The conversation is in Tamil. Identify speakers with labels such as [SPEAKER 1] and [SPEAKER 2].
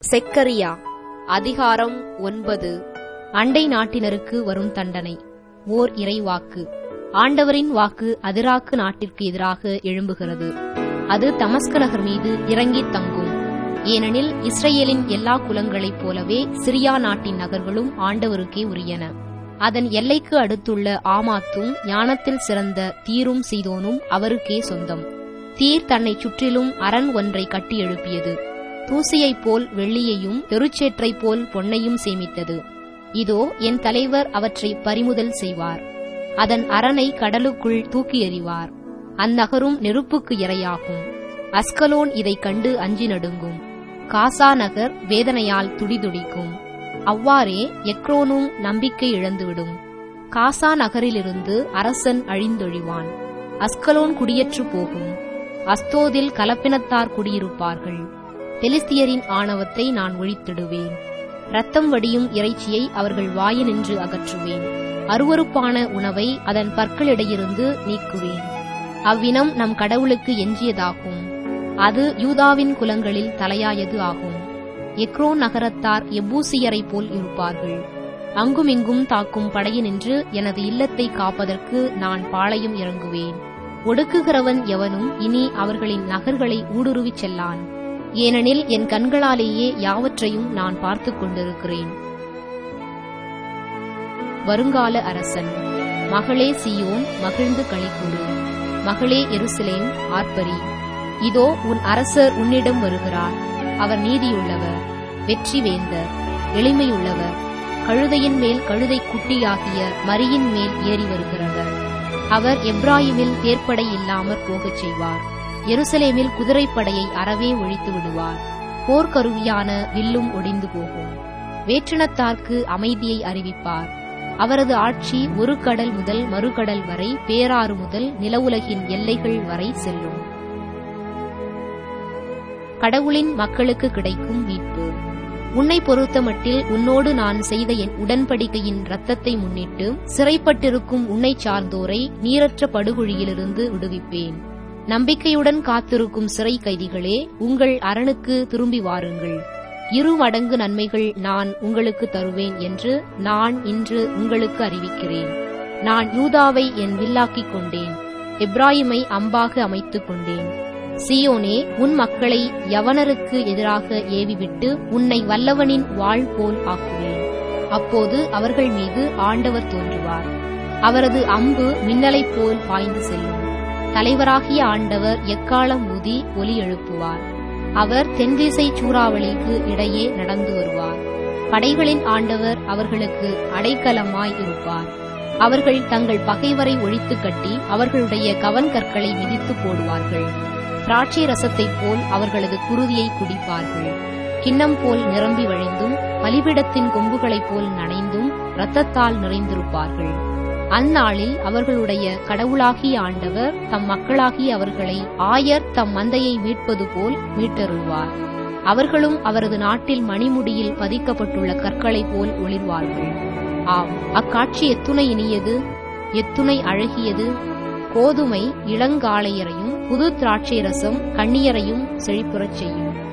[SPEAKER 1] செக்கரியா அதிகாரம் ஒன்பது அண்டை நாட்டினருக்கு வரும் தண்டனை ஓர் இறைவாக்கு ஆண்டவரின் வாக்கு அதிராக்கு நாட்டிற்கு எதிராக எழும்புகிறது அது தமஸ்கு நகர் மீது இறங்கித் தங்கும் ஏனெனில் இஸ்ரேலின் எல்லா குலங்களைப் போலவே சிரியா நாட்டின் நகர்களும் ஆண்டவருக்கே உரியன அதன் எல்லைக்கு அடுத்துள்ள ஆமாத்தும் ஞானத்தில் சிறந்த தீரும் சீதோனும் அவருக்கே சொந்தம் தீர் தன்னை சுற்றிலும் அரண் ஒன்றை கட்டி எழுப்பியது தூசியைப் போல் வெள்ளியையும் எருச்சேற்றைப் போல் பொன்னையும் சேமித்தது இதோ என் தலைவர் அவற்றை பறிமுதல் செய்வார் அதன் அரணை கடலுக்குள் தூக்கி எறிவார் அந்நகரும் நெருப்புக்கு இரையாகும் அஸ்கலோன் இதைக் கண்டு அஞ்சி நடுங்கும் காசா நகர் வேதனையால் துடிதுடிக்கும் அவ்வாறே எக்ரோனும் நம்பிக்கை இழந்துவிடும் காசா நகரிலிருந்து அரசன் அழிந்தொழிவான் அஸ்கலோன் குடியற்று போகும் அஸ்தோதில் கலப்பினத்தார் குடியிருப்பார்கள் பெலிஸ்தியரின் ஆணவத்தை நான் ஒழித்திடுவேன் ரத்தம் வடியும் இறைச்சியை அவர்கள் வாயினின்று அகற்றுவேன் அருவருப்பான உணவை அதன் பற்களிடையிருந்து நீக்குவேன் அவ்வினம் நம் கடவுளுக்கு எஞ்சியதாகும் அது யூதாவின் குலங்களில் தலையாயது ஆகும் எக்ரோன் நகரத்தார் எபூசியரைப் போல் இருப்பார்கள் அங்குமிங்கும் தாக்கும் படையினின்று எனது இல்லத்தை காப்பதற்கு நான் பாளையம் இறங்குவேன் ஒடுக்குகிறவன் எவனும் இனி அவர்களின் நகர்களை ஊடுருவிச் செல்லான் ஏனெனில் என் கண்களாலேயே யாவற்றையும் நான் பார்த்துக் கொண்டிருக்கிறேன் வருங்கால அரசன் மகளே சியோன் மகிழ்ந்து களிக்கூறு மகளே எருசலேம் ஆர்ப்பரி இதோ உன் அரசர் உன்னிடம் வருகிறார் அவர் நீதியுள்ளவர் வெற்றி வேந்தர் எளிமையுள்ளவர் கழுதையின் மேல் கழுதை குட்டியாகிய மரியின் மேல் ஏறி வருகிறவர் அவர் எப்ராயிமில் தேர்ப்படை இல்லாமற் போகச் செய்வார் எருசலேமில் குதிரைப்படையை அறவே ஒழித்து விடுவார் போர்க்கருவியான வில்லும் ஒடிந்து போகும் வேற்றினத்தார்க்கு அமைதியை அறிவிப்பார் அவரது ஆட்சி ஒரு கடல் முதல் மறுகடல் வரை பேராறு முதல் நிலவுலகின் எல்லைகள் வரை செல்லும் கடவுளின் மக்களுக்கு கிடைக்கும் மீட்பு உன்னை பொறுத்தமட்டில் உன்னோடு நான் செய்த என் உடன்படிக்கையின் இரத்தத்தை முன்னிட்டு சிறைப்பட்டிருக்கும் உன்னை சார்ந்தோரை நீரற்ற படுகொழியிலிருந்து விடுவிப்பேன் நம்பிக்கையுடன் காத்திருக்கும் சிறை கைதிகளே உங்கள் அரணுக்கு திரும்பி வாருங்கள் இரு மடங்கு நன்மைகள் நான் உங்களுக்கு தருவேன் என்று நான் இன்று உங்களுக்கு அறிவிக்கிறேன் நான் யூதாவை என் வில்லாக்கிக் கொண்டேன் எப்ராயிமை அம்பாக அமைத்துக் கொண்டேன் சியோனே உன் மக்களை யவனருக்கு எதிராக ஏவிவிட்டு உன்னை வல்லவனின் வாழ் போல் ஆக்குவேன் அப்போது அவர்கள் மீது ஆண்டவர் தோன்றுவார் அவரது அம்பு மின்னலைப் போல் பாய்ந்து செல்லும் தலைவராகிய ஆண்டவர் எக்காலம் ஊதி ஒலி எழுப்புவார் அவர் தென்திசை சூறாவளிக்கு இடையே நடந்து வருவார் படைகளின் ஆண்டவர் அவர்களுக்கு அடைக்கலமாய் இருப்பார் அவர்கள் தங்கள் பகைவரை ஒழித்து கட்டி அவர்களுடைய கவன் கற்களை மிதித்து போடுவார்கள் திராட்சை ரசத்தைப் போல் அவர்களது குருதியை குடிப்பார்கள் கிண்ணம் போல் நிரம்பி வழிந்தும் பலிபிடத்தின் கொம்புகளைப் போல் நனைந்தும் இரத்தத்தால் நிறைந்திருப்பார்கள் அந்நாளில் அவர்களுடைய கடவுளாகிய ஆண்டவர் தம் மக்களாகிய அவர்களை ஆயர் தம் மந்தையை மீட்பது போல் மீட்டருள்வார் அவர்களும் அவரது நாட்டில் மணிமுடியில் பதிக்கப்பட்டுள்ள கற்களைப் போல் ஒளிர்வார்கள் ஆம் அக்காட்சி எத்துணை இனியது எத்துணை அழகியது கோதுமை இளங்காளையரையும் புது திராட்சை ரசம் கண்ணியரையும் செழிப்புறச் செய்யும்